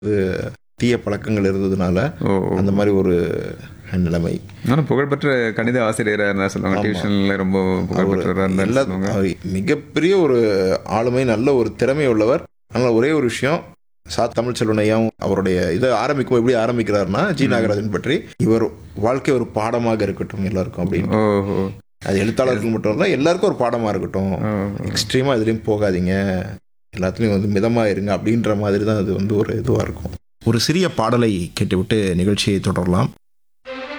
இது தீய பழக்கங்கள் இருந்ததுனால ஓ ஓ. அந்த மாதிரி ஒரு நிலைமை ஆனா புகழ்பெற்ற கணித ஆசிரியரா இருந்தா சொல்லுவாங்க ஆமா. டியூஷன்ல ரொம்ப புகழ்பெற்றவரா இருந்தா எல்லா சொல்லுவாங்க அவர் மிகப்பெரிய ஒரு ஆளுமை நல்ல ஒரு திறமை உள்ளவர் ஆனால் ஒரே ஒரு விஷயம் சா தமிழ் செல்வனையாவும் அவருடைய இதை ஆரம்பிக்கும் எப்படி ஆரம்பிக்கிறாருன்னா ஜி நாகராஜன் பற்றி இவர் வாழ்க்கை ஒரு பாடமாக இருக்கட்டும் எல்லாருக்கும் அப்படின்னு ஓஹோ அது எழுத்தாளர்கள் மட்டும் இல்லை எல்லாருக்கும் ஒரு பாடமாக இருக்கட்டும் ஓ, எக்ஸ்ட்ரீமாக இதுலேயும் போகாதீங்க எல்லாத்துலேயும் வந்து மிதமாக இருங்க அப்படின்ற மாதிரி தான் அது வந்து ஒரு இதுவாக இருக்கும் ஒரு சிறிய பாடலை கேட்டுவிட்டு நிகழ்ச்சியை தொடரலாம்